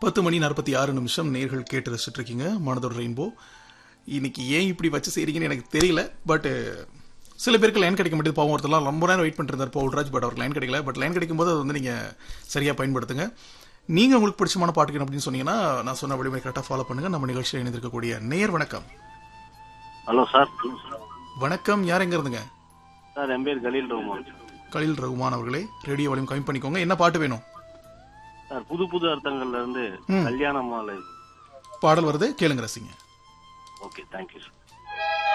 பத்து மணி நாற்பத்தி ஆறு நிமிஷம் நேர்கள் கேட்டு ரசிச்சுட்டு இருக்கீங்க மனதோட ரெயின்போ இன்னைக்கு ஏன் இப்படி வச்சு செய்றீங்கன்னு எனக்கு தெரியல பட் சில பேருக்கு லைன் கிடைக்க மாட்டேது பாவம் ஒருத்தர்லாம் ரொம்ப நேரம் வெயிட் பண்ணிட்டு இருந்தார் பவுல்ராஜ் பட் அவருக்கு லைன் கிடைக்கல பட் லைன் கிடைக்கும் போது அதை வந்து நீங்க சரியா பயன்படுத்துங்க நீங்க உங்களுக்கு பிடிச்சமான பாட்டுக்கு அப்படின்னு சொன்னீங்கன்னா நான் சொன்ன வழிமுறை கரெக்டாக ஃபாலோ பண்ணுங்க நம்ம நிகழ்ச்சியில் இணைந்திருக்கக்கூடிய நேர் வணக்கம் ஹலோ சார் வணக்கம் யார் எங்க இருந்துங்க சார் என் பேர் கலீல் ரஹ்மான் கலில் ரகுமான் அவர்களே ரேடியோ வால்யூம் கம்மி பண்ணிக்கோங்க என்ன பாட்டு வேணும் சார் புது புது அர்த்தங்கள்ல இருந்து கல்யாண மாலை பாடல் வருது கேளுங்க ரசிங்க ஓகே தேங்க்யூ சார்